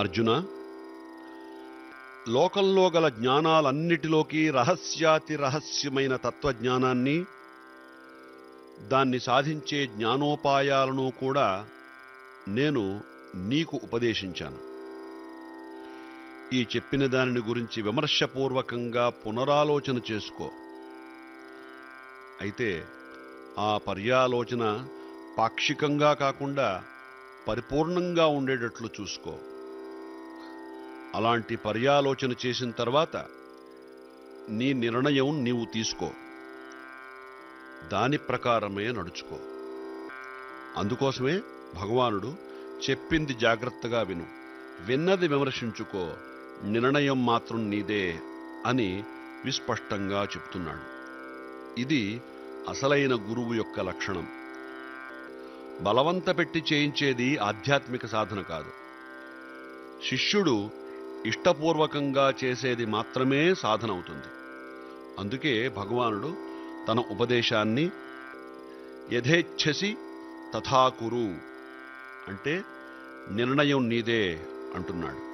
అర్జున లోకంలో గల జ్ఞానాలన్నిటిలోకి రహస్యాతి రహస్యమైన తత్వజ్ఞానాన్ని దాన్ని సాధించే జ్ఞానోపాయాలను కూడా నేను నీకు ఉపదేశించాను ఈ చెప్పిన దానిని గురించి విమర్శపూర్వకంగా పునరాలోచన చేసుకో అయితే ఆ పర్యాలోచన పాక్షికంగా కాకుండా పరిపూర్ణంగా ఉండేటట్లు చూసుకో అలాంటి పర్యాలోచన చేసిన తర్వాత నీ నిర్ణయం నీవు తీసుకో దాని ప్రకారమే నడుచుకో అందుకోసమే భగవానుడు చెప్పింది జాగ్రత్తగా విను విన్నది విమర్శించుకో నిర్ణయం మాత్రం నీదే అని విస్పష్టంగా చెప్తున్నాడు ఇది అసలైన గురువు యొక్క లక్షణం బలవంత పెట్టి చేయించేది ఆధ్యాత్మిక సాధన కాదు శిష్యుడు ఇష్టపూర్వకంగా చేసేది మాత్రమే సాధన అవుతుంది అందుకే భగవానుడు తన ఉపదేశాన్ని యథేచ్ఛసి తథాకురు అంటే నిర్ణయం నీదే అంటున్నాడు